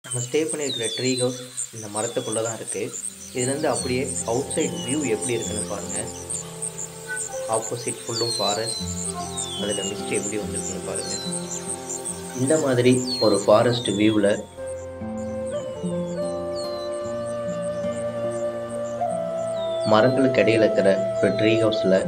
நம்ம ஸ்டே பண்ணியிருக்கிற tree house இந்த மரத்துக்குள்ளே தான் இருக்குது இதுலேருந்து அப்படியே அவுட் சைட் வியூ எப்படி இருக்குன்னு பாருங்கள் ஆப்போசிட் ஃபுல்லும் ஃபாரஸ்ட் அதில் மிஸ்ட் எப்படி வந்திருக்குன்னு பாருங்கள் இந்த மாதிரி ஒரு ஃபாரஸ்ட் வியூவில் மரங்களுக்கு இடையில இருக்கிற ஒரு ட்ரீ ஹவுஸில்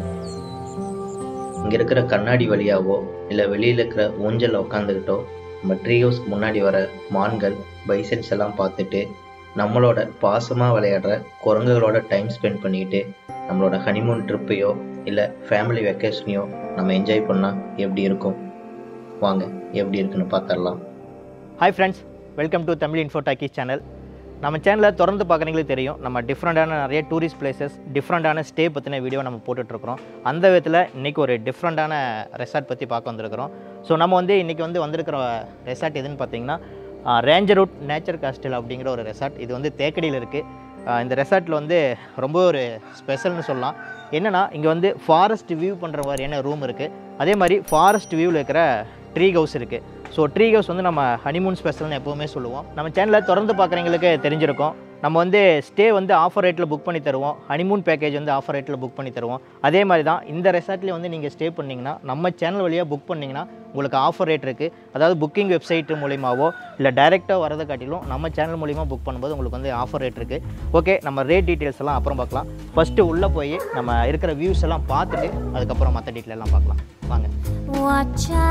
இங்கே இருக்கிற கண்ணாடி வழியாவோ இல்லை வெளியில் இருக்கிற ஊஞ்சலில் உட்காந்துக்கிட்டோ நம்ம ட்ரீ ஹவுஸ்க்கு முன்னாடி வர மான்கள் பைசன்ஸ் எல்லாம் பார்த்துட்டு நம்மளோட பாசமாக விளையாடுற குரங்குகளோட டைம் ஸ்பெண்ட் பண்ணிக்கிட்டு நம்மளோட ஹனிமூன் ட்ரிப்பையோ இல்லை ஃபேமிலி வெக்கேஷனையோ நம்ம என்ஜாய் பண்ணால் எப்படி இருக்கும் வாங்க எப்படி இருக்குன்னு பார்த்துடலாம் hi friends welcome to Tamil info talkies channel நம்ம சேனலை தொடர்ந்து பார்க்குறீங்களுக்கு தெரியும் நம்ம டிஃப்ரெண்ட்டான நிறைய டூரிஸ்ட் பிளேசஸ் டிஃப்ரெண்ட்டான ஸ்டே பற்றின வீடியோ நம்ம போட்டுட்ருக்குறோம் அந்த விதத்தில் இன்றைக்கி ஒரு டிஃப்ரெண்ட்டான ரெசார்ட் பற்றி பார்க்க வந்திருக்கிறோம் ஸோ நம்ம வந்து இன்றைக்கி வந்து வந்திருக்கிற ரெசார்ட் எதுன்னு பார்த்தீங்கன்னா ரேஞ்சர் ரூட் நேச்சர் காஸ்டல் அப்படிங்கிற ஒரு ரெசார்ட் இது வந்து தேக்கடியில் இருக்குது இந்த ரெசார்ட்டில் வந்து ரொம்ப ஒரு ஸ்பெஷல்னு சொல்லலாம் என்னென்னா இங்கே வந்து ஃபாரஸ்ட் வியூ பண்ணுற மாதிரியான ரூம் இருக்குது அதே மாதிரி ஃபாரஸ்ட் வியூவில் இருக்கிற ட்ரீ ஹவுஸ் இருக்குது ஸோ ட்ரீ ஹவுஸ் வந்து நம்ம ஹனிமூன் ஸ்பெஷல்னு எப்போவுமே சொல்லுவோம் நம்ம சேனலை தொடர்ந்து பார்க்குறவங்களுக்கு தெரிஞ்சிருக்கும் நம்ம வந்து ஸ்டே வந்து ஆஃபர் ரேட்டில் புக் பண்ணி தருவோம் ஹனிமூன் பேக்கேஜ் வந்து ஆஃபர் ரேட்டில் புக் பண்ணி தருவோம் அதே மாதிரி தான் இந்த ரெசார்ட்லேயே வந்து நீங்கள் ஸ்டே பண்ணிங்கன்னா நம்ம சேனல் வழியாக புக் பண்ணிங்கன்னா உங்களுக்கு ஆஃபர் ரேட் இருக்குது அதாவது புக்கிங் வெப்சைட் மூலியமாவோ இல்லை டைரெக்டாக வரதை காட்டிலும் நம்ம சேனல் மூலிமா புக் பண்ணும்போது உங்களுக்கு வந்து ஆஃபர் ரேட் இருக்குது ஓகே நம்ம ரேட் டீட்டெயில்ஸ் எல்லாம் அப்புறம் பார்க்கலாம் ஃபஸ்ட்டு உள்ளே போய் நம்ம இருக்கிற வியூஸ் எல்லாம் பார்த்துட்டு அதுக்கப்புறம் மற்ற டீட்டெயில் எல்லாம் பார்க்கலாம் வாங்க What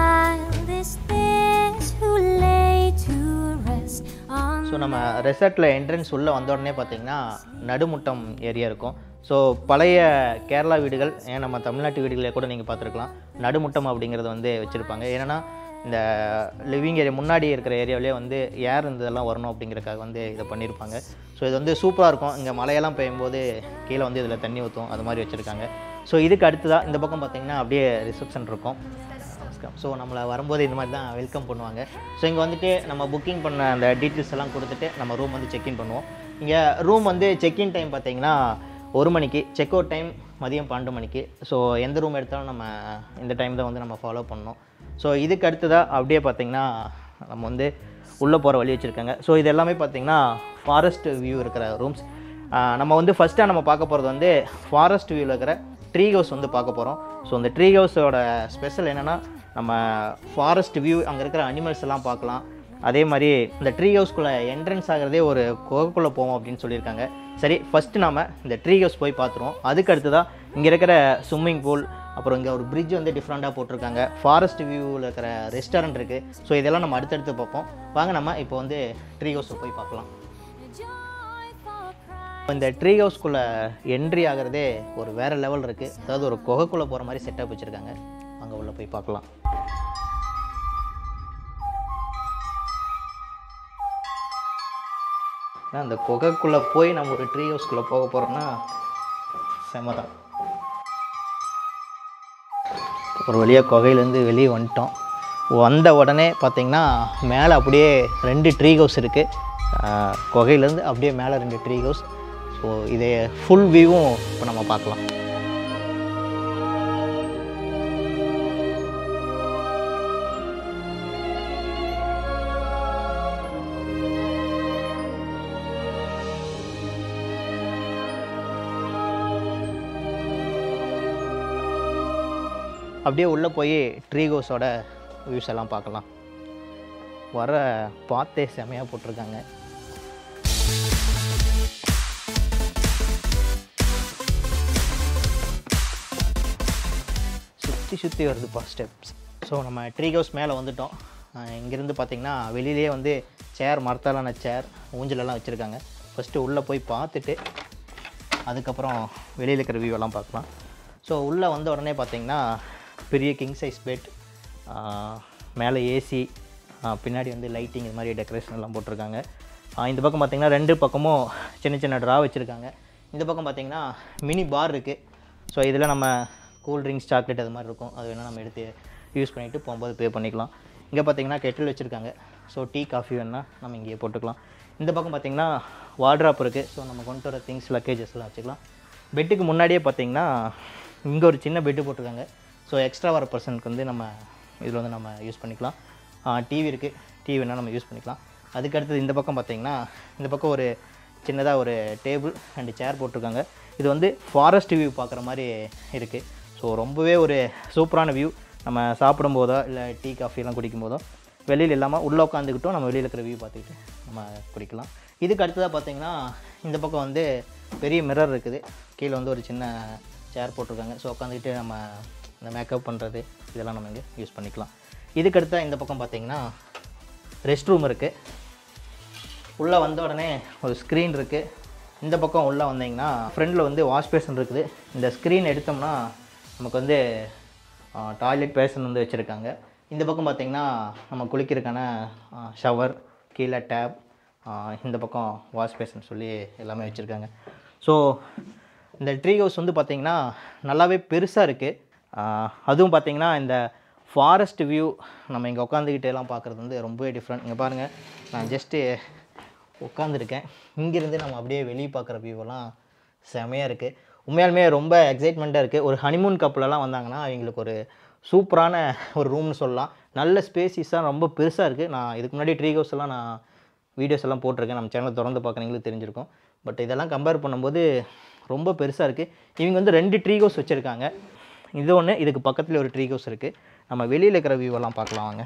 child is this who lay to rest on so நம்ம ரெசார்ட்டில் என்ட்ரன்ஸ் உள்ளே வந்த உடனே பார்த்தீங்கன்னா நடுமுட்டம் ஏரியா இருக்கும் ஸோ பழைய கேரளா வீடுகள் ஏன் நம்ம தமிழ்நாட்டு வீடுகளை கூட நீங்கள் பார்த்துருக்கலாம் நடுமுட்டம் அப்படிங்கிறது வந்து வச்சுருப்பாங்க ஏன்னா இந்த லிவிங் ஏரியா முன்னாடி இருக்கிற ஏரியாவிலே வந்து ஏர் இருந்ததெல்லாம் வரணும் அப்படிங்கிறக்காக வந்து இதை பண்ணியிருப்பாங்க ஸோ இது வந்து சூப்பராக இருக்கும் இங்கே மழையெல்லாம் பெய்யும்போது கீழே வந்து இதில் தண்ணி ஊற்றும் அது மாதிரி வச்சுருக்காங்க ஸோ இதுக்கு அடுத்ததாக இந்த பக்கம் பார்த்தீங்கன்னா அப்படியே ரிசப்ஷன் இருக்கும் வெல்கம் ஸோ நம்மளை வரும்போது இந்த மாதிரி தான் வெல்கம் பண்ணுவாங்க ஸோ இங்கே வந்துட்டு நம்ம புக்கிங் பண்ண அந்த டீட்டெயில்ஸ் எல்லாம் கொடுத்துட்டு நம்ம ரூம் வந்து செக்இன் பண்ணுவோம் இங்கே ரூம் வந்து செக்இன் டைம் பார்த்தீங்கன்னா ஒரு மணிக்கு செக் அவுட் டைம் மதியம் பன்னெண்டு மணிக்கு ஸோ எந்த ரூம் எடுத்தாலும் நம்ம இந்த டைம் தான் வந்து நம்ம ஃபாலோ பண்ணணும் ஸோ இதுக்கு அடுத்ததாக அப்படியே பார்த்தீங்கன்னா நம்ம வந்து உள்ளே போகிற வழி வச்சுருக்காங்க ஸோ இது எல்லாமே பார்த்தீங்கன்னா ஃபாரஸ்ட் வியூ இருக்கிற ரூம்ஸ் நம்ம வந்து ஃபஸ்ட்டாக நம்ம பார்க்க போகிறது வந்து ஃபாரஸ்ட் வியூவில் இருக்கிற ட்ரீ ஹவுஸ் வந்து பார்க்க போகிறோம் ஸோ இந்த ட்ரீ ஹவுஸோட ஸ்பெஷல் என்னென்னா நம்ம ஃபாரஸ்ட் வியூ அங்கே இருக்கிற அனிமல்ஸ் எல்லாம் பார்க்கலாம் அதே மாதிரி இந்த ட்ரீ ஹவுஸ்க்குள்ளே என்ட்ரன்ஸ் ஆகிறதே ஒரு குகைக்குள்ளே போவோம் அப்படின்னு சொல்லியிருக்காங்க சரி ஃபஸ்ட்டு நாம் இந்த ட்ரீ ஹவுஸ் போய் பார்த்துருவோம் அதுக்கு அடுத்ததாக இங்கே இருக்கிற ஸ்விம்மிங் பூல் அப்புறம் இங்கே ஒரு பிரிட்ஜ் வந்து டிஃப்ரெண்ட்டாக போட்டிருக்காங்க ஃபாரஸ்ட் வியூவில் இருக்கிற ரெஸ்டாரண்ட் இருக்குது ஸோ இதெல்லாம் நம்ம அடுத்தடுத்து பார்ப்போம் வாங்க நம்ம இப்போ வந்து ட்ரீ ஹவுஸை போய் பார்க்கலாம் joyful cry. இந்த ட்ரீ ஹவுஸ்க்குள்ளே என்ட்ரி ஆகிறதே ஒரு வேறு லெவல் இருக்குது அதாவது ஒரு குகைக்குள்ளே போகிற மாதிரி செட்டப் வச்சுருக்காங்க அங்கே உள்ளே போய் பார்க்கலாம் ஏன்னா அந்த குகைக்குள்ளே போய் நம்ம ஒரு ட்ரீ ஹவுஸ்க்குள்ளே போக போகிறோம்னா செம தான் ஒரு வழியாக குகையிலேருந்து வெளியே வந்துட்டோம் வந்த உடனே பார்த்தீங்கன்னா மேலே அப்படியே ரெண்டு ட்ரீ ஹவுஸ் இருக்குது குகையிலேருந்து அப்படியே மேலே ரெண்டு ட்ரீ ஹவுஸ் ஸோ இதை ஃபுல் வியூவும் இப்போ நம்ம பார்க்கலாம் அப்படியே உள்ளே போய் ட்ரீ ஹவுஸோட வியூஸ் எல்லாம் பார்க்கலாம் வர பார்த்தே செமையாக போட்டிருக்காங்க சுற்றி சுற்றி வருதுப்பா ஸ்டெப்ஸ் ஸோ நம்ம ட்ரீ ஹவுஸ் மேலே வந்துட்டோம் அஹ் இங்கேருந்து பார்த்தீங்கன்னா வெளியிலேயே வந்து சேர் மரத்தாலான சேர் ஊஞ்சலெல்லாம் வச்சுருக்காங்க ஃபஸ்ட்டு உள்ளே போய் பார்த்துட்டு அதுக்கப்புறம் வெளியில் இருக்கிற வியூ எல்லாம் பார்க்கலாம் ஸோ உள்ளே வந்த உடனே பார்த்தீங்கன்னா பெரிய கிங் சைஸ் பெட் மேலே ஏசி பின்னாடி வந்து லைட்டிங் இது மாதிரி டெக்கரேஷன் எல்லாம் போட்டிருக்காங்க ஆ, இந்த பக்கம் பார்த்தீங்கன்னா ரெண்டு பக்கமும் சின்ன சின்ன ட்ரா வச்சுருக்காங்க இந்த பக்கம் பார்த்தீங்கன்னா மினி பார் இருக்குது ஸோ இதில் நம்ம கூல் ட்ரிங்க்ஸ் சாக்லேட் அது மாதிரி இருக்கும் அது வேணால் நம்ம எடுத்து யூஸ் பண்ணிவிட்டு போகும்போது பே பண்ணிக்கலாம் இங்கே பார்த்தீங்கன்னா கெட்டில் வச்சுருக்காங்க ஸோ டீ காஃபி வேணால் நம்ம இங்கேயே போட்டுக்கலாம் இந்த பக்கம் பார்த்தீங்கன்னா வார்ட்ராப் இருக்குது ஸோ நம்ம கொண்டு வர திங்ஸ் லக்கேஜஸ் எல்லாம் வச்சுக்கலாம் பெட்டுக்கு முன்னாடியே பார்த்தீங்கன்னா இங்கே ஒரு சின்ன பெட்டு போட்டிருக்காங்க ஸோ எக்ஸ்ட்ரா வர பர்சனுக்கு வந்து நம்ம இதில் வந்து நம்ம யூஸ் பண்ணிக்கலாம் டிவி இருக்குது டிவி வேணால் நம்ம யூஸ் பண்ணிக்கலாம் அதுக்கு அடுத்தது இந்த பக்கம் பார்த்தீங்கன்னா இந்த பக்கம் ஒரு சின்னதாக ஒரு டேபிள் அண்ட் சேர் போட்டிருக்காங்க இது வந்து ஃபாரஸ்ட் வியூ பார்க்குற மாதிரி இருக்குது ஸோ ரொம்பவே ஒரு சூப்பரான வியூ நம்ம சாப்பிடும்போதோ இல்லை டீ காஃபிலாம் குடிக்கும் போதோ வெளியில் இல்லாமல் உள்ளே உட்காந்துக்கிட்டும் நம்ம வெளியில் இருக்கிற வியூ பார்த்துக்கிட்டு நம்ம குடிக்கலாம் இதுக்கு அடுத்ததாக பார்த்தீங்கன்னா இந்த பக்கம் வந்து பெரிய மிரர் இருக்குது கீழே வந்து ஒரு சின்ன சேர் போட்டிருக்காங்க ஸோ உட்காந்துக்கிட்டு நம்ம இந்த மேக்கப் பண்ணுறது இதெல்லாம் நம்ம இங்கே யூஸ் பண்ணிக்கலாம் இதுக்கு அடுத்த இந்த பக்கம் பார்த்தீங்கன்னா ரெஸ்ட் ரூம் இருக்குது உள்ளே வந்த உடனே ஒரு ஸ்க்ரீன் இருக்குது இந்த பக்கம் உள்ளே வந்தீங்கன்னா ஃப்ரண்டில் வந்து வாஷ் பேஷன் இருக்குது இந்த ஸ்க்ரீன் எடுத்தோம்னா நமக்கு வந்து டாய்லெட் பேஷன் வந்து வச்சுருக்காங்க இந்த பக்கம் பார்த்தீங்கன்னா நம்ம குளிக்கிறதுக்கான ஷவர் கீழே டேப் இந்த பக்கம் வாஷ் பேஷன் சொல்லி எல்லாமே வச்சுருக்காங்க ஸோ இந்த ட்ரீ ஹவுஸ் வந்து பார்த்திங்கன்னா நல்லாவே பெருசாக இருக்குது அதுவும் பார்த்திங்கன்னா இந்த ஃபாரஸ்ட் வியூ நம்ம இங்கே உட்காந்துக்கிட்டு எல்லாம் பார்க்குறது வந்து ரொம்பவே டிஃப்ரெண்ட் இங்கே பாருங்கள் நான் ஜஸ்ட்டு உட்காந்துருக்கேன் இங்கேருந்து நம்ம அப்படியே வெளியே பார்க்குற வியூவெல்லாம் செமையாக இருக்குது உண்மையாலுமே ரொம்ப எக்ஸைட்மெண்ட்டாக இருக்குது ஒரு ஹனிமூன் கப்பலெல்லாம் வந்தாங்கன்னா அவங்களுக்கு ஒரு சூப்பரான ஒரு ரூம்னு சொல்லலாம் நல்ல ஸ்பேசிஸாக ரொம்ப பெருசாக இருக்குது நான் இதுக்கு முன்னாடி ட்ரீ ஹவுஸ் எல்லாம் நான் வீடியோஸ் எல்லாம் போட்டிருக்கேன் நம்ம சேனல் திறந்து பார்க்குறீங்களுக்கு தெரிஞ்சிருக்கும் பட் இதெல்லாம் கம்பேர் பண்ணும்போது ரொம்ப பெருசாக இருக்குது இவங்க வந்து ரெண்டு ட்ரீ ஹவுஸ் வச்சுருக்காங்க இது ஒன்று இதுக்கு பக்கத்தில் ஒரு ட்ரீ ஹவுஸ் இருக்குது நம்ம வெளியில் இருக்கிற வியூவெல்லாம் பார்க்கலாம் வாங்க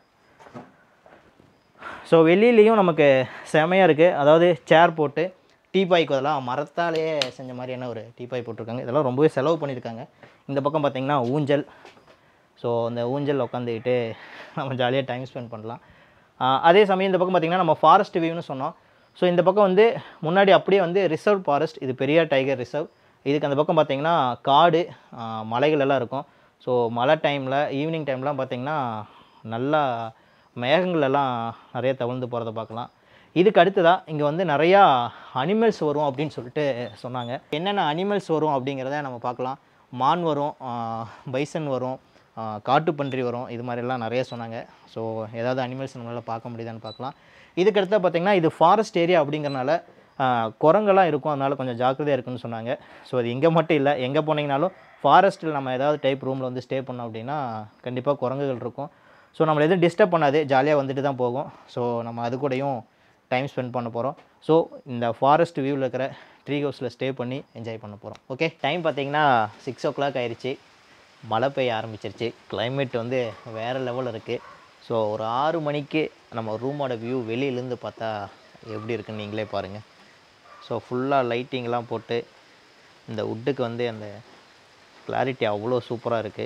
ஸோ வெளியிலையும் நமக்கு செமையாக இருக்குது அதாவது சேர் போட்டு டீபாய்க்கு அதெல்லாம் மரத்தாலேயே செஞ்ச மாதிரியான ஒரு டீபாய் போட்டிருக்காங்க இதெல்லாம் ரொம்பவே செலவு பண்ணியிருக்காங்க இந்த பக்கம் பார்த்திங்கன்னா ஊஞ்சல் ஸோ அந்த ஊஞ்சல் உட்காந்துக்கிட்டு நம்ம ஜாலியாக டைம் ஸ்பெண்ட் பண்ணலாம் ஆஹ் அதே சமயம் இந்த பக்கம் பார்த்திங்கன்னா நம்ம ஃபாரஸ்ட் வியூன்னு சொன்னோம் ஸோ இந்த பக்கம் வந்து முன்னாடி அப்படியே வந்து ரிசர்வ் ஃபாரஸ்ட் இது பெரியார் டைகர் ரிசர்வ் இதுக்கு அந்த பக்கம் பார்த்திங்கன்னா காடு ஆஹ் மலைகள் எல்லாம் இருக்கும் ஸோ மழை டைமில் ஈவினிங் டைம்லாம் பார்த்திங்கன்னா நல்லா மேகங்கள் எல்லாம் நிறைய தவிழ்ந்து போகிறத பார்க்கலாம் இதுக்கு அடுத்ததாக இங்கே வந்து நிறையா அனிமல்ஸ் வரும் அப்படின்னு சொல்லிட்டு சொன்னாங்க என்னென்ன அனிமல்ஸ் வரும் அப்படிங்கிறத நம்ம பார்க்கலாம் மான் வரும் பைசன் வரும் ஆஹ் காட்டுப்பன்றி வரும் இது மாதிரிலாம் நிறைய சொன்னாங்க ஸோ ஏதாவது அனிமல்ஸ் நம்மளால் பார்க்க முடியுதான்னு பார்க்கலாம் இதுக்கு அடுத்த பார்த்திங்கன்னா இது ஃபாரஸ்ட் ஏரியா அப்படிங்கிறனால ஆஹ் குரங்கெல்லாம் இருக்கும் அதனால கொஞ்சம் ஜாக்கிரதையாக இருக்குன்னு சொன்னாங்க ஸோ அது இங்கே மட்டும் இல்லை எங்கே போனீங்கனாலும் ஃபாரஸ்ட்டில் நம்ம ஏதாவது டைப் ரூமில் வந்து ஸ்டே பண்ணோம் அப்படின்னா கண்டிப்பாக குரங்குகள் இருக்கும் ஸோ நம்மளை எதுவும் டிஸ்டர்ப் பண்ணாது ஜாலியாக வந்துட்டு தான் போகும் ஸோ நம்ம அது கூடயும் டைம் ஸ்பெண்ட் பண்ண போகிறோம் ஸோ இந்த ஃபாரஸ்ட் வியூவில் இருக்கிற ட்ரீ ஹவுஸில் ஸ்டே பண்ணி என்ஜாய் பண்ண போகிறோம் ஓகே டைம் பார்த்தீங்கன்னா சிக்ஸ் ஓ கிளாக் ஆயிடுச்சு மழை பெய்ய ஆரம்பிச்சிருச்சு climate வந்து வேறு லெவலில் இருக்குது ஸோ ஒரு ஆறு மணிக்கு நம்ம ரூமோட வியூ வெளியிலேருந்து பார்த்தா எப்படி இருக்குன்னு நீங்களே பாருங்கள் ஸோ ஃபுல்லாக லைட்டிங்லாம் போட்டு இந்த வுட்டுக்கு வந்து அந்த கிளாரிட்டி அவ்வளோ சூப்பராக இருக்குது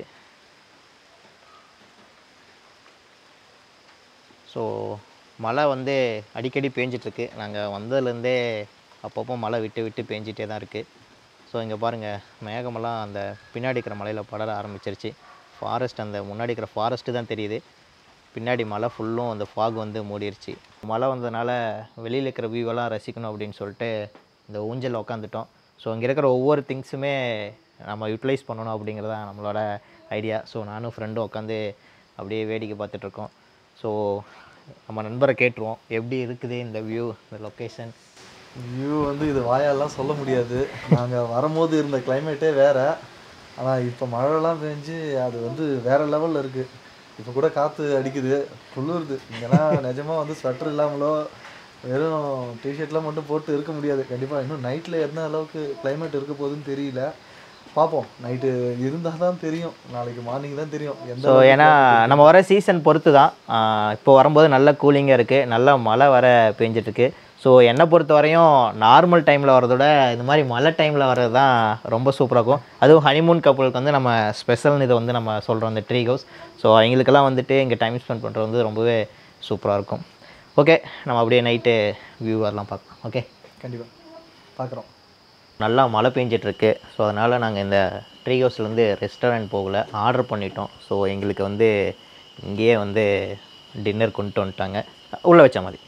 ஸோ மழை வந்து அடிக்கடி பேஞ்சிட்ருக்கு நாங்கள் வந்ததுலேருந்தே அப்பப்போ மழை விட்டு விட்டு பேஞ்சிட்டே தான் இருக்குது ஸோ இங்கே பாருங்கள் மேகமெல்லாம் அந்த பின்னாடி இருக்கிற மலையில் படர ஆரம்பிச்சிருச்சு ஃபாரஸ்ட் அந்த முன்னாடி இருக்கிற ஃபாரஸ்ட்டு தான் தெரியுது பின்னாடி மலை ஃபுல்லும் அந்த ஃபாக் வந்து மூடிருச்சு மழை வந்ததுனால வெளியில் இருக்கிற வியூவெல்லாம் ரசிக்கணும் அப்படின்னு சொல்லிட்டு இந்த ஊஞ்சல் உக்காந்துட்டோம் ஸோ இங்கே இருக்கிற ஒவ்வொரு திங்ஸுமே நம்ம யூட்டிலைஸ் பண்ணணும் அப்படிங்கிறது தான் நம்மளோட ஐடியா ஸோ நானும் ஃப்ரெண்டும் உட்காந்து அப்படியே வேடிக்கை பார்த்துட்ருக்கோம் ஸோ நம்ம நண்பரை கேட்டுருவோம் எப்படி இருக்குது இந்த வியூ இந்த லொக்கேஷன் வியூ வந்து இது வாயாலாம் சொல்ல முடியாது நாங்கள் வரும்போது இருந்த கிளைமேட்டே வேற ஆனால் இப்போ மழைலாம் பெஞ்சு அது வந்து வேற லெவலில் இருக்குது இப்போ கூட காற்று அடிக்குது குளிருது இங்கெல்லாம் நிஜமாக வந்து ஸ்வெட்டர் இல்லாமலோ வெறும் டிஷர்ட்லாம் மட்டும் போட்டு இருக்க முடியாது கண்டிப்பாக இன்னும் நைட்டில் என்ன அளவுக்கு கிளைமேட் இருக்க போகுதுன்னு தெரியல பார்ப்போம் நைட்டு இருந்தால் தான் தெரியும் நாளைக்கு மார்னிங் தான் தெரியும் எந்த ஸோ ஏன்னா நம்ம வர சீசன் பொறுத்து தான் இப்போ வரும்போது நல்ல கூலிங்காக இருக்குது நல்ல மழை வர பெஞ்சிட்ருக்கு ஸோ என்னை பொறுத்த வரையும் நார்மல் டைமில் வரதோட இந்த மாதிரி மழை டைமில் வர்றது தான் ரொம்ப சூப்பராக இருக்கும் அதுவும் ஹனிமூன் கப்பலுக்கு வந்து நம்ம ஸ்பெஷல்னு இதை வந்து நம்ம சொல்கிறோம் இந்த ட்ரீ ஹவுஸ் ஸோ அவங்களுக்கெல்லாம் வந்துட்டு இங்கே டைம் ஸ்பெண்ட் பண்ணுறது வந்து ரொம்பவே சூப்பராக இருக்கும் ஓகே நம்ம அப்படியே நைட்டு வியூ வரலாம் பார்க்கலாம் ஓகே கண்டிப்பாக பார்க்குறோம் நல்லா மழை பெஞ்சிட்ருக்கு ஸோ அதனால் நாங்கள் இந்த ட்ரீ ஹவுஸ்லேருந்து ரெஸ்டாரண்ட் போகல ஆர்டர் பண்ணிட்டோம் ஸோ எங்களுக்கு வந்து இங்கேயே வந்து டின்னர் கொண்டு வந்துட்டாங்க உள்ளே வச்ச மாதிரி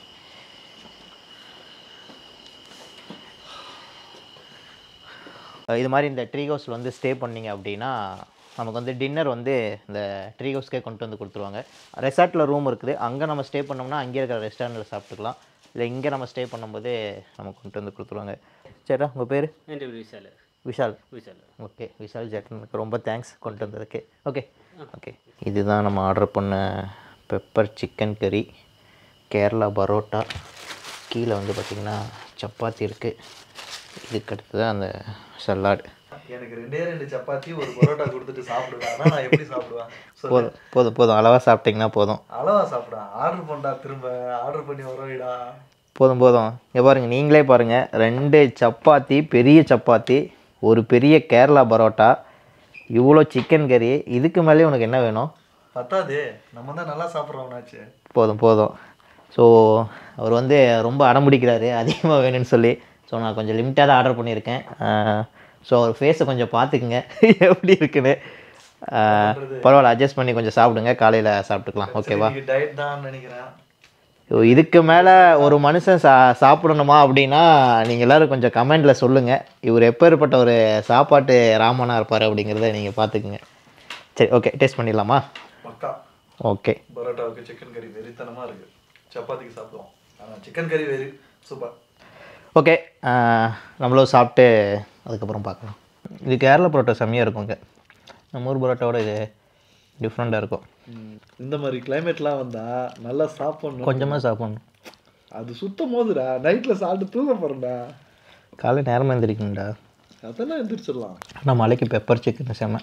இது மாதிரி இந்த ட்ரீ ஹவுஸில் வந்து ஸ்டே பண்ணீங்க அப்படின்னா நமக்கு வந்து டின்னர் வந்து இந்த ட்ரீ ஹவுஸ்க்கே கொண்டு வந்து கொடுத்துருவாங்க ரெசார்ட்டில் ரூம் இருக்குது அங்கே நம்ம ஸ்டே பண்ணோம்னா அங்கே இருக்கிற ரெஸ்டாரண்ட்டில் சாப்பிட்டுக்கலாம் இல்லை இங்கே நம்ம ஸ்டே பண்ணும்போது நமக்கு கொண்டு வந்து கொடுத்துருவாங்க சரிடா உங்கள் பேர் എൻ്റെ പേര് വിശാൽ விஷால் വിശാൽ ஓகே விஷால் ஜெட்டனுக்கு ரொம்ப தேங்க்ஸ் கொண்டு வந்ததுக்கு ஓகே ஓகே இதுதான் நம்ம ஆர்டர் பண்ண பெப்பர் சிக்கன் கறி கேரளா பரோட்டா கீழே வந்து பார்த்திங்கன்னா சப்பாத்தி இருக்குது இதுக்கு அடுத்து தான் அந்த சலாட் எனக்கு ரெண்டே ரெண்டு சப்பாத்தி ஒரு பரோட்டா கொடுத்துட்டு சாப்பிடுவேன் ஆனா நான் எப்படி சாப்பிடுவேன் சொல்லு. போதும் போதும் போதும் அளவாக சாப்பிட்டிங்கன்னா போதும் அளவா சாப்பிடுவேன் ஆர்டர் பண்ணா திரும்ப ஆர்டர் பண்ணி வருவீடா போதும் போதும் இங்கே பாருங்கள் நீங்களே பாருங்கள் ரெண்டு சப்பாத்தி பெரிய சப்பாத்தி ஒரு பெரிய கேரளா பரோட்டா இவ்வளோ சிக்கன் கறி இதுக்கு மேலே உனக்கு என்ன வேணும் பத்தாது நம்ம தான் நல்லா சாப்பிட்றோம்னாச்சு போதும் போதும் ஸோ அவர் வந்து ரொம்ப அடம்பிடிக்கிறாரு அதிகமாக வேணும்னு சொல்லி ஸோ நான் கொஞ்சம் லிமிட்டாக தான் ஆர்டர் பண்ணியிருக்கேன் ஸோ அவர் ஃபேஸை கொஞ்சம் பார்த்துக்குங்க எப்படி இருக்குன்னு ஆஹ், பரவாயில்ல அட்ஜஸ்ட் பண்ணி கொஞ்சம் சாப்பிடுங்க காலையில் சாப்பிட்டுக்கலாம் ஓகேவா டயட் தான் நினைக்கிறேன் ஸோ இதுக்கு மேலே ஒரு மனுஷன் சா சாப்பிடணுமா அப்படின்னா நீங்கள் எல்லோரும் கொஞ்சம் கமெண்டில் சொல்லுங்கள் இவர் எப்பேற்பட்ட ஒரு சாப்பாட்டு ராமனாக இருப்பார் அப்படிங்கிறத நீங்கள் பார்த்துக்குங்க சரி ஓகே டேஸ்ட் பண்ணிடலாமா பக்கா ஓகே பரோட்டாவுக்கு சிக்கன் கறி வெறித்தனமா இருக்கு சப்பாத்திக்கு சாப்பிடுவோம் ஆனா சிக்கன் கறி வெறி சூப்பர் ஓகே நம்மளும் சாப்பிட்டு அதுக்கப்புறம் பார்க்கலாம் இது கேரளா பரோட்டா செம்மையாக இருக்குங்க நம்ம ஊர் பரோட்டாவோட இது டிஃப்ரெண்ட்டாக இருக்கும் இந்த மாதிரி கிளைமேட்லாம் வந்தா நல்லா சாப்பிடணும் கொஞ்சமாக சாப்பிடணும் அது சுத்தம் போதுடா நைட்ல சாப்பிட்டு தூங்க போறேன்டா காலை நேரமாக எழுந்திரிக்கணும்டா அதெல்லாம் எந்திரிச்சிடலாம் ஆனால் மலைக்கு பெப்பர் சிக்கன் செம்ம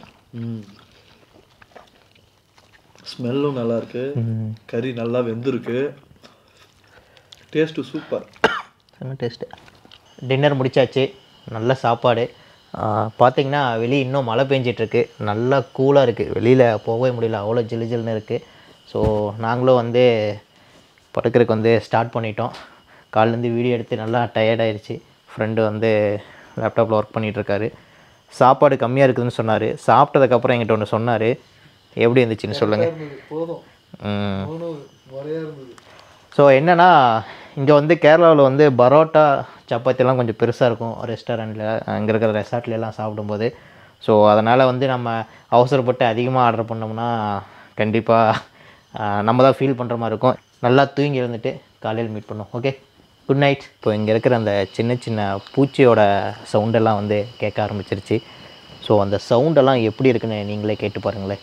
ஸ்மெல்லும் நல்லா இருக்கு கறி நல்லா வெந்திருக்கு டேஸ்ட்டு சூப்பர் செம்ம டேஸ்ட்டு டின்னர் முடிச்சாச்சு நல்ல சாப்பாடு பார்த்தீங்கன்னா வெளியே இன்னும் மழை பெஞ்சிட்ருக்கு நல்லா கூலாக இருக்குது வெளியில் போகவே முடியல அவ்வளோ ஜிலு ஜிலுன்னு இருக்குது ஸோ நாங்களும் வந்து படுக்கிறதுக்கு வந்து ஸ்டார்ட் பண்ணிட்டோம் காலிலேருந்து வீடியோ எடுத்து நல்லா tired ஆயிருச்சு ஃப்ரெண்டு வந்து லேப்டாப்பில் ஒர்க் பண்ணிகிட்ருக்காரு சாப்பாடு கம்மியாக இருக்குதுன்னு சொன்னார் சாப்பிட்டதுக்கப்புறம் என்கிட்ட ஒன்று சொன்னார் எப்படி இருந்துச்சுன்னு சொல்லுங்கள் போதும் ம் முறையா இருந்தது ஸோ என்னென்னா இங்கே வந்து கேரளாவில் வந்து பரோட்டா சப்பாத்திலாம் கொஞ்சம் பெருசாக இருக்கும் ரெஸ்டாரண்ட்டில் அங்கே இருக்கிற ரெசார்ட்ல எல்லாம் சாப்பிடும்போது ஸோ அதனால் வந்து நம்ம அவசரப்பட்டு அதிகமாக ஆர்டர் பண்ணோம்னா கண்டிப்பாக நம்ம தான் ஃபீல் பண்ணுற மாதிரி இருக்கும் நல்லா தூங்கி இருந்துட்டு காலையில் மீட் பண்ணோம் ஓகே குட் நைட் இப்போ இங்கே இருக்கிற அந்த சின்ன சின்ன பூச்சியோட சவுண்டெல்லாம் வந்து கேட்க ஆரம்பிச்சிருச்சு ஸோ அந்த சவுண்டெல்லாம் எப்படி இருக்குன்னு நீங்களே கேட்டு பாருங்களேன்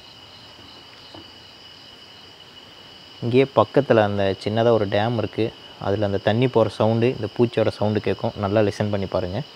இங்கேயே பக்கத்தில் அந்த சின்னதாக ஒரு டேம் இருக்குது அதில் அந்த தண்ணி போகிற சவுண்டு இந்த பூச்சியோட சவுண்டு கேட்கும் நல்லா லிசன் பண்ணி பாருங்கள்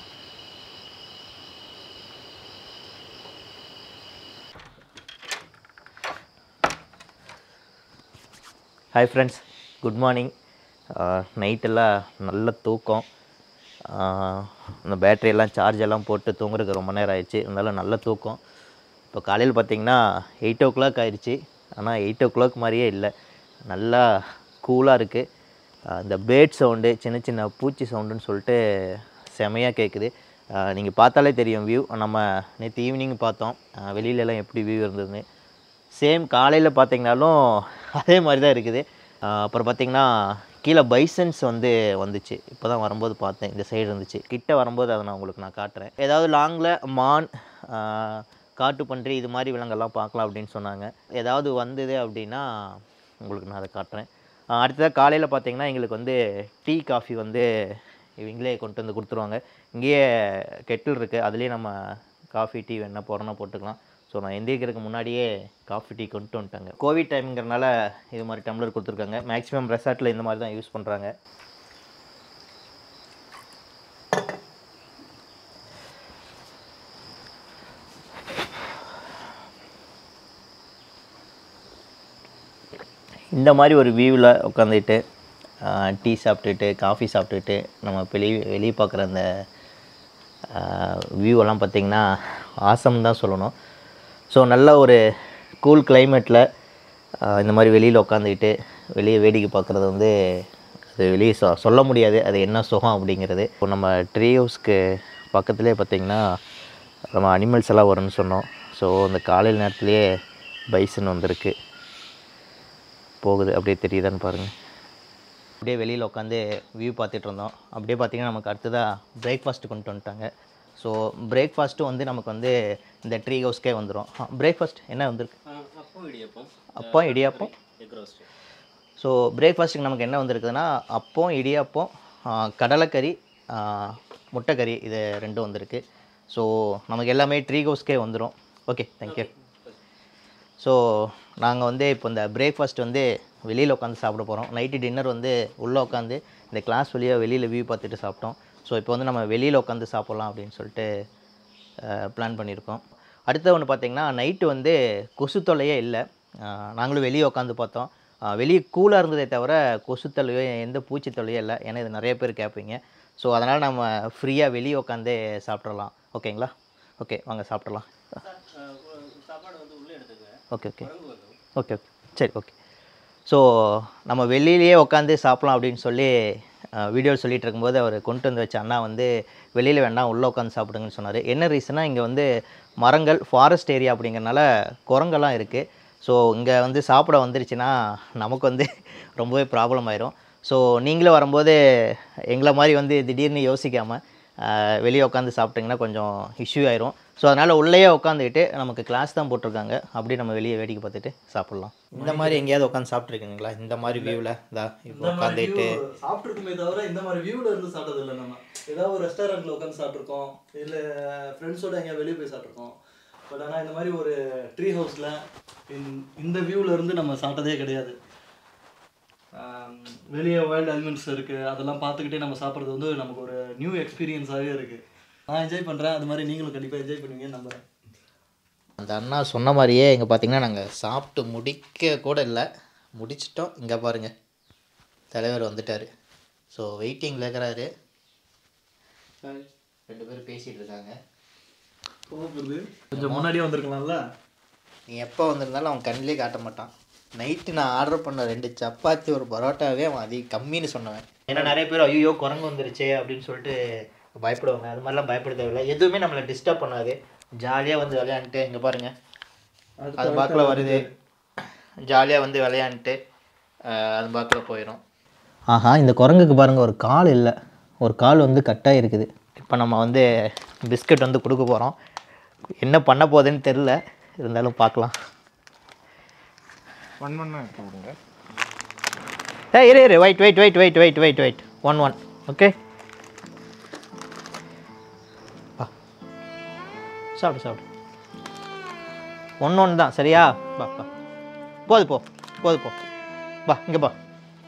ஹாய் ஃப்ரெண்ட்ஸ் குட் மார்னிங் நைட்டெல்லாம் நல்ல தூக்கம் ஆஹ் இந்த பேட்டரி எல்லாம் சார்ஜ் எல்லாம் போட்டு தூங்குறதுக்கு ரொம்ப நேரம் ஆயிடுச்சு இருந்தாலும் நல்ல தூக்கம் இப்போ காலையில் பார்த்தீங்கன்னா எயிட் ஓ கிளாக் ஆயிடுச்சு ஆனால் எயிட் ஓ கிளாக் மாதிரியே இல்லை நல்லா கூலாக இருக்குது இந்த பேட் சவுண்டு சின்ன சின்ன பூச்சி சவுண்டுன்னு சொல்லிட்டு செமையாக கேட்குது நீங்கள் பார்த்தாலே தெரியும் வியூ நம்ம நேற்று ஈவினிங் பார்த்தோம் ஆஹ் வெளியில எல்லாம் எப்படி வியூ இருந்ததுன்னு சேம் காலையில் பார்த்தீங்கனாலும் அதே மாதிரி தான் இருக்குது ஆஹ் அப்புறம் பார்த்தீங்கன்னா கீழே பைசன்ஸ் வந்து வந்துச்சு இப்போ தான் வரும்போது பார்த்தேன் இந்த சைடு இருந்துச்சு கிட்ட வரும்போது அதை நான் உங்களுக்கு நான் காட்டுறேன் ஏதாவது லாங்கில் மான் ஆஹ் காட்டுப்பன்றி இது மாதிரி விலங்கெல்லாம் பார்க்கலாம் அப்படின்னு சொன்னாங்க ஏதாவது வந்தது அப்படின்னா உங்களுக்கு நான் அதை காட்டுறேன் ஆஹ் அடுத்ததாக காலையில் பார்த்தீங்கன்னா எங்களுக்கு வந்து டீ காஃபி வந்து இவங்களே கொண்டு வந்து கொடுத்துருவாங்க இங்கேயே கெட்டில் இருக்குது அதுலேயே நம்ம காஃபி டீ வேணா போகிறோன்னா போட்டுக்கலாம் ஸோ நான் எந்திரிக்கிறதுக்கு முன்னாடியே காஃபி டீ கொண்டு வந்துட்டாங்க கோவிட் டைம்ங்கிறனால இது மாதிரி டம்ளர் கொடுத்துருக்காங்க மேக்ஸிமம் ரெசார்ட்டில் இந்த மாதிரி தான் யூஸ் பண்ணுறாங்க இந்த மாதிரி ஒரு வியூவில் உட்காந்துட்டு டீ சாப்பிட்டுட்டு காஃபி சாப்பிட்டுட்டு நம்ம வெளியே வெளியே பார்க்குற அந்த வியூவெல்லாம் பார்த்திங்கன்னா ஆசம் தான் சொல்லணும் ஸோ நல்ல ஒரு கூல் கிளைமேட்டில் இந்த மாதிரி வெளியில் உட்காந்துக்கிட்டு வெளியே வேடிக்கை பார்க்குறது வந்து அது வெளியே சொ சொல்ல முடியாது அது என்ன சுகம் அப்படிங்கிறது இப்போ நம்ம ட்ரீ ஹவுஸ்க்கு பக்கத்துலேயே பார்த்திங்கன்னா நம்ம அனிமல்ஸ் எல்லாம் வரும்னு சொன்னோம் ஸோ அந்த காலையில் நேரத்துலேயே பைசன் வந்திருக்கு போகுது அப்படியே தெரியுதான்னு பாருங்கள் அப்படியே வெளியில் உட்காந்து வியூ பார்த்துட்டு இருந்தோம் அப்படியே பார்த்தீங்கன்னா நமக்கு அடுத்ததாக பிரேக்ஃபாஸ்ட் கொண்டு வந்துட்டாங்க ஸோ பிரேக்ஃபாஸ்ட்டும் வந்து நமக்கு வந்து இந்த ட்ரீ ஹவுஸ்க்கே வந்துடும் பிரேக்ஃபாஸ்ட் என்ன வந்திருக்கு அப்பம் இடியாப்பம் ஸோ பிரேக்ஃபாஸ்ட்டுக்கு நமக்கு என்ன வந்திருக்குதுன்னா அப்பம் இடியாப்பம் ஆ, கடலைக்கறி ஆ, முட்டைக்கறி இது ரெண்டும் வந்திருக்கு ஸோ நமக்கு எல்லாமே ட்ரீ ஹவுஸ்க்கே வந்துடும் ஓகே தேங்க்யூ ஸோ நாங்கள் வந்து இப்போ இந்த பிரேக்ஃபாஸ்ட் வந்து வெளியில் உட்காந்து சாப்பிட போகிறோம் நைட்டு டின்னர் வந்து உள்ளே உட்காந்து இந்த கிளாஸ் வழியாக வெளியில் வியூ பார்த்துட்டு சாப்பிட்டோம் ஸோ இப்போ வந்து நம்ம வெளியில் உட்காந்து சாப்பிட்லாம் அப்படின்னு சொல்லிட்டு பிளான் பண்ணியிருக்கோம் அடுத்த ஒன்று பார்த்தீங்கன்னா நைட்டு வந்து கொசு தொல்லையே இல்லை அஹ் நாங்களும் வெளியே உட்காந்து பார்த்தோம் அஹ் வெளியே கூலாக இருந்ததே தவிர கொசு தொல்லையோ எந்த பூச்சி தொல்லையோ இல்லை ஏன்னா இது நிறைய பேர் கேட்பீங்க ஸோ அதனால் நம்ம ஃப்ரீயாக வெளியே உட்காந்து சாப்பிட்றலாம் ஓகேங்களா ஓகே வாங்க சாப்பிட்றலாம் ஓகே ஓகே ஓகே ஓகே சரி ஓகே ஸோ நம்ம வெளியிலேயே உட்காந்து சாப்பிட்லாம் அப்படின்னு சொல்லி வீடியோ சொல்லிட்டு இருக்கும்போது அவர் கொண்டு வந்து வச்ச அண்ணா வந்து வெளியில் வேண்டாம் உள்ளே உட்காந்து சாப்பிடுங்கன்னு சொன்னார் என்ன ரீசனாக இங்கே வந்து மரங்கள் ஃபாரஸ்ட் ஏரியா அப்படிங்கிறனால குரங்கெல்லாம் இருக்குது ஸோ இங்கே வந்து சாப்பிட வந்துருச்சுன்னா நமக்கு வந்து ரொம்பவே ப்ராப்ளம் ஆயிரும் ஸோ நீங்களும் வரும்போது எங்களை மாதிரி வந்து திடீர்னு யோசிக்காமல் வெளியே உட்காந்து சாப்பிட்டிங்கன்னா கொஞ்சம் இஷ்யூ ஆயிரும் ஸோ அதனால் உள்ளேயே உட்காந்துக்கிட்டு நமக்கு கிளாஸ் தான் போட்டிருக்காங்க அப்படி நம்ம வெளியே வேடிக்கை பார்த்துட்டு சாப்பிட்லாம் இந்த மாதிரி எங்கேயாவது உட்காந்து சாப்பிட்ருக்கீங்களா இந்த மாதிரி வியூவில் இதா இப்போ உட்காந்துட்டு சாப்பிட்டுருக்குமே தவிர இந்த மாதிரி வியூவில் இருந்து சாப்பிட்டது இல்லை நம்ம ஏதாவது ஒரு ரெஸ்டாரண்ட்டில் உட்காந்து சாப்பிட்ருக்கோம் இல்லை ஃப்ரெண்ட்ஸோட எங்கேயா வெளியே போய் சாப்பிட்ருக்கோம் பட் ஆனால் இந்த மாதிரி ஒரு ட்ரீ ஹவுஸில் இந்த வியூவில் இருந்து நம்ம சாப்பிட்டதே கிடையாது ஆம், வெளியே வைல்டு அனிமல்ஸ் இருக்குது அதெல்லாம் பார்த்துக்கிட்டே நம்ம சாப்பிட்றது வந்து நமக்கு ஒரு நியூ எக்ஸ்பீரியன்ஸாகவே இருக்குது நான் என்ஜாய் பண்ணுறேன் அது மாதிரி நீங்களும் கண்டிப்பாக என்ஜாய் பண்ணுவீங்கன்னு நம்புகிறேன் அந்த அண்ணா சொன்ன மாதிரியே இங்கே பார்த்தீங்கன்னா நாங்கள் சாப்பிட்டு முடிக்க கூட இல்லை முடிச்சிட்டோம் இங்கே பாருங்கள் தலைவர் வந்துட்டார் ஸோ வெயிட்டிங்கில் இருக்கிறாரு ரெண்டு பேரும் பேசிகிட்டு இருக்காங்க கோவப்படுது கொஞ்சம் முன்னாடியே வந்திருக்கலாம்ல நீ எப்போ வந்திருந்தாலும் அவன் கண்ணிலே காட்ட மாட்டான் நைட்டு நான் ஆர்டர் பண்ண ரெண்டு சப்பாத்தி ஒரு பரோட்டாவே அவன் அதிக கம்மின்னு சொன்னவன் ஏன்னா நிறைய பேர் ஐயோ குரங்கு வந்துருச்சே அப்படின்னு சொல்லிட்டு பயப்படுவாங்க அது மாதிரிலாம் பயப்பட தேவையில்லை எதுவுமே நம்மளை டிஸ்டர்ப் பண்ணாது ஜாலியாக வந்து விளையாண்டுட்டு இங்கே பாருங்கள் அது பாக்கில் வருது ஜாலியாக வந்து விளையாண்டுட்டு அஹ், அது பாக்கில் போயிடும் ஆஹா இந்த குரங்குக்கு பாருங்கள் ஒரு கால் இல்லை ஒரு கால் வந்து கட்டாக இருக்குது இப்போ நம்ம வந்து பிஸ்கட் வந்து கொடுக்க போகிறோம் என்ன பண்ண போகுதுன்னு தெரில இருந்தாலும் பார்க்கலாம் ஒன் ஒன்று எடுத்து கொடுங்க ஏ இரு இரு wait wait wait wait wait wait wait one one okay சாப்பிடு சாப்பிடு ஒன்று ஒன்று தான் சரியா பா பா போது போ போது போ வா இங்கே பா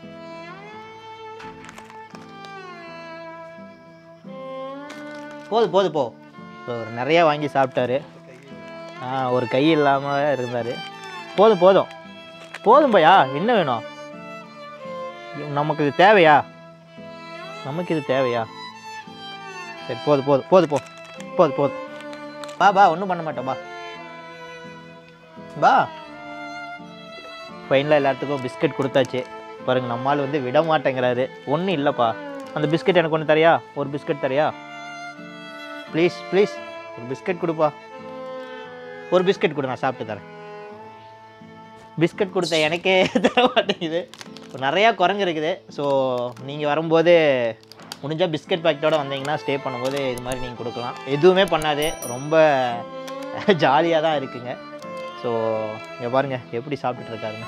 போது போது போ ஸோ நிறைய வாங்கி சாப்பிட்டாரு ஆ ஒரு கை இல்லாமல் இருந்தார் போதும் போதும் போதும் பையா என்ன வேணும் நமக்கு இது தேவையா நமக்கு இது தேவையா சரி போதும் போதும் போது போ போது போது பா பா ஒன்றும் பண்ண மாட்டேன் பா பா ஃபைனலாக எல்லாத்துக்கும் பிஸ்கட் கொடுத்தாச்சு பாருங்க நம்மால் வந்து விட மாட்டேங்கிறாரு ஒன்றும் இல்லைப்பா அந்த பிஸ்கட் எனக்கு ஒன்று தரியா ஒரு பிஸ்கட் தரியா ப்ளீஸ் ப்ளீஸ் ஒரு பிஸ்கட் கொடுப்பா ஒரு பிஸ்கட் கொடு நான் சாப்பிட்டு தரேன் பிஸ்கட் கொடுத்த எனக்கே தர மாட்டேங்குது இப்போ நிறையா குரங்கு இருக்குது ஸோ நீங்கள் வரும்போது முடிஞ்சால் பிஸ்கட் பாக்கெட்டோட வந்தீங்கன்னா ஸ்டே பண்ணும்போது இது மாதிரி நீங்கள் கொடுக்கலாம் எதுவுமே பண்ணாது ரொம்ப ஜாலியாக தான் இருக்குங்க ஸோ இங்கே பாருங்கள் எப்படி சாப்பிட்டுட்டு இருக்காருங்க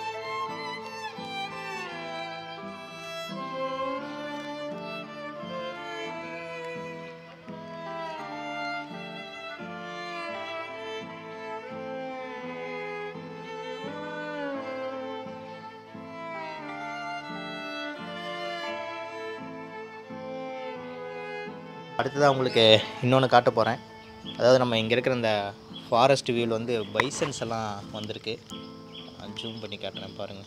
அடுத்ததாக உங்களுக்கு இன்னொன்று காட்ட போகிறேன் அதாவது நம்ம இங்கே இருக்கிற இந்த ஃபாரஸ்ட் வியூவில் வந்து பைசன்ஸ் எல்லாம் வந்திருக்கு ஜூம் பண்ணி காட்டுறேன் பாருங்கள்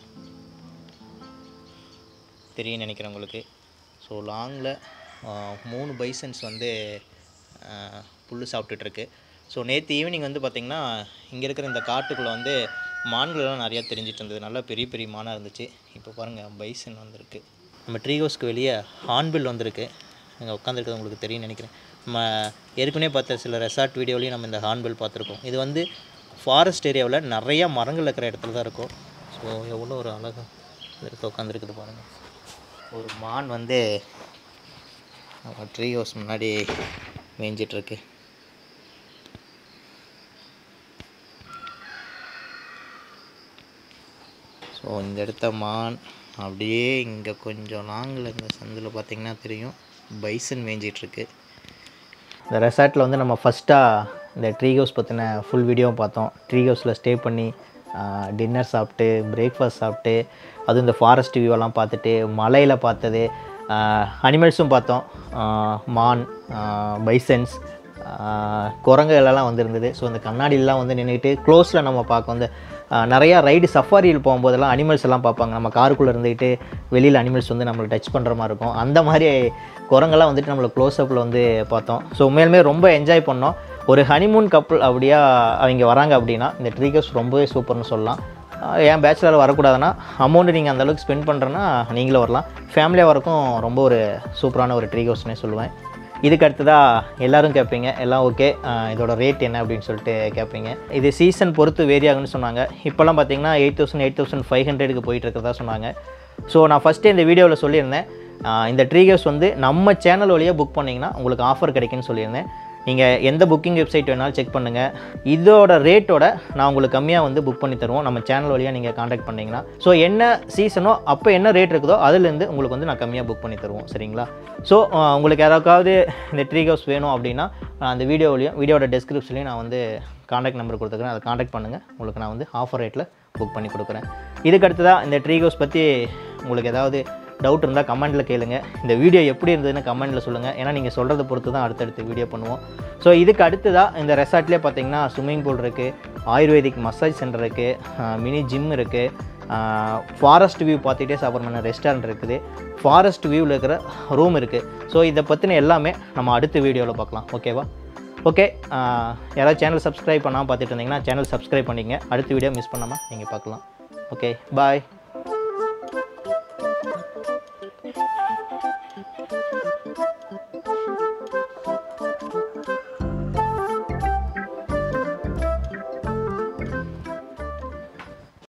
தெரியும் நினைக்கிறேன் உங்களுக்கு ஸோ லாங்கில் மூணு பைசன்ஸ் வந்து புல் சாப்பிட்டுட்ருக்கு ஸோ நேற்று ஈவினிங் வந்து பார்த்திங்கன்னா இங்கே இருக்கிற இந்த காட்டுக்குள்ளே வந்து மான்களெல்லாம் நிறையா தெரிஞ்சிட்டு இருந்தது நல்லா பெரிய பெரிய மானாக இருந்துச்சு இப்போ பாருங்கள் பைசன் வந்திருக்கு நம்ம ட்ரீ ஹவுஸ்க்கு வெளியே ஹார்ன்பில் வந்திருக்கு இங்கே உட்காந்துருக்கிறது உங்களுக்கு தெரியும் நினைக்கிறேன் நம்ம ஏற்கனவே பார்த்த சில ரெசார்ட் வீடியோலையும் நம்ம இந்த ஹார்ன்பில் பார்த்துருக்கோம் இது வந்து ஃபாரஸ்ட் ஏரியாவில் நிறைய மரங்கள் இருக்கிற இடத்துல தான் இருக்கும் ஸோ எவ்வளோ ஒரு அழகாக இடத்துல உட்காந்துருக்குது பாருங்கள் ஒரு மான் வந்து ட்ரீ ஹவுஸ் முன்னாடி மேய்ஞ்சிட்ருக்கு ஸோ இந்த இடத்த மான் அப்படியே இங்கே கொஞ்சம் லாங்கில் இந்த சந்தில் பார்த்தீங்கன்னா தெரியும் பைசன் மேய்ஞ்சிட்ருக்கு இந்த ரெசார்ட்டில் வந்து நம்ம ஃபஸ்ட்டாக இந்த ட்ரீ ஹவுஸ் பற்றின ஃபுல் வீடியோவும் பார்த்தோம் ட்ரீ ஹவுஸில் ஸ்டே பண்ணி டின்னர் சாப்பிட்டு பிரேக்ஃபாஸ்ட் சாப்பிட்டு அதுவும் இந்த ஃபாரஸ்ட் வியூவெல்லாம் பார்த்துட்டு மலையில் பார்த்தது அனிமல்ஸும் பார்த்தோம் ஆஹ் மான் பைசன்ஸ் குரங்குகளெல்லாம் வந்திருந்தது ஸோ அந்த கண்ணாடியிலலாம் வந்து நின்றுட்டு க்ளோஸில் நம்ம பார்க்க வந்து ஆஹ் நிறையா ரைடு சஃபாரியில் போகும்போதெல்லாம் அனிமல்ஸ் எல்லாம் பார்ப்பாங்க நம்ம காருக்குள்ளே இருந்துக்கிட்டு வெளியில் அனிமல்ஸ் வந்து நம்மளை டச் பண்ணுற மாதிரி இருக்கும் அந்த மாதிரி குரங்கெல்லாம் வந்துட்டு நம்மளை க்ளோஸ்அப்பில் வந்து பார்த்தோம் ஸோ உண்மையிலுமே ரொம்ப என்ஜாய் பண்ணோம் ஒரு ஹனிமூன் கப்புள் அப்படியா அவங்க வராங்க அப்படின்னா இந்த ட்ரீ ஹவுஸ் ரொம்பவே சூப்பர்னு சொல்லலாம் ஆஹ் ஏன் பேச்சுலர் வரக்கூடாதுன்னா அமௌண்ட்டு நீங்கள் அந்தளவுக்கு ஸ்பெண்ட் பண்ணுறேன்னா நீங்களும் வரலாம் ஃபேமிலியாக வரக்கும் ரொம்ப ஒரு சூப்பரான ஒரு ட்ரீ ஹவுஸ்னே சொல்லுவேன் இதுக்கு அடுத்ததாக எல்லாரும் கேட்பீங்க எல்லாம் ஓகே இதோட ரேட் என்ன அப்படின்னு சொல்லிட்டு கேட்பீங்க இது சீசன் பொறுத்து வேரி ஆகுன்னு சொன்னாங்க இப்போல்லாம் பார்த்தீங்கன்னா eight thousand eight thousand five ஹண்ட்ரடுக்கு போயிட்டு இருக்கிறதா சொன்னாங்க ஸோ நான் ஃபஸ்ட்டே இந்த வீடியோவில் சொல்லியிருந்தேன் ஆஹ் இந்த ட்ரீ ஹவுஸ் வந்து நம்ம சேனல் வழியாக புக் பண்ணிங்கன்னா உங்களுக்கு ஆஃபர் கிடைக்குன்னு சொல்லியிருந்தேன் நீங்கள் எந்த புக்கிங் வெப்சைட் வேணாலும் செக் பண்ணுங்கள் இதோட ரேட்டோட நான் உங்களுக்கு கம்மியாக வந்து புக் பண்ணி தருவோம் நம்ம சேனல் வழியாக நீங்கள் காண்டாக்ட் பண்ணிங்கன்னா ஸோ என்ன சீசனோ அப்போ என்ன ரேட் இருக்குதோ அதுலேருந்து உங்களுக்கு வந்து நான் கம்மியாக புக் பண்ணி தருவோம் சரிங்களா ஸோ உங்களுக்கு யாராவது இந்த ட்ரீ ஹவுஸ் வேணும் அப்படின்னா நான் அந்த வீடியோவிலையும் வீடியோட டெஸ்கிரிப்ஷன்லையும் நான் வந்து காண்டாக்ட் நம்பர் கொடுத்துருக்கேன் அதை காண்டாக்ட் பண்ணுங்கள் உங்களுக்கு நான் வந்து ஆஃபர் ரேட்டில் புக் பண்ணி கொடுக்குறேன் இதுக்கு அடுத்ததாக இந்த ட்ரீ ஹவுஸ் பற்றி உங்களுக்கு ஏதாவது டவுட் இருந்தால் கமெண்ட்டில் கேளுங்க இந்த வீடியோ எப்படி இருந்ததுன்னு கமெண்ட்டில் சொல்லுங்கள் ஏன்னா நீங்கள் சொல்கிறத பொறுத்து தான் அடுத்தடுத்து வீடியோ பண்ணுவோம் ஸோ இதுக்கு அடுத்ததாக இந்த ரெசார்ட்லேயே பார்த்தீங்கன்னா ஸ்விம்மிங் பூல் இருக்குது ஆயுர்வேதிக் மசாஜ் சென்டர் இருக்குது மினி ஜிம் இருக்குது ஃபாரஸ்ட் வியூ பார்த்துட்டே சாப்பிட்ற ரெஸ்டாரண்ட் இருக்குது ஃபாரஸ்ட் வியூவில் இருக்கிற ரூம் இருக்குது ஸோ இதை பற்றின எல்லாமே நம்ம அடுத்த வீடியோவில் பார்க்கலாம் ஓகேவா ஓகே யாராவது சேனல் சப்ஸ்கிரைப் பண்ணாமல் பார்த்துட்டு இருந்தீங்கன்னா சேனல் சப்ஸ்கிரைப் பண்ணிங்க அடுத்த வீடியோ மிஸ் பண்ணாமல் நீங்கள் பார்க்கலாம் ஓகே பாய்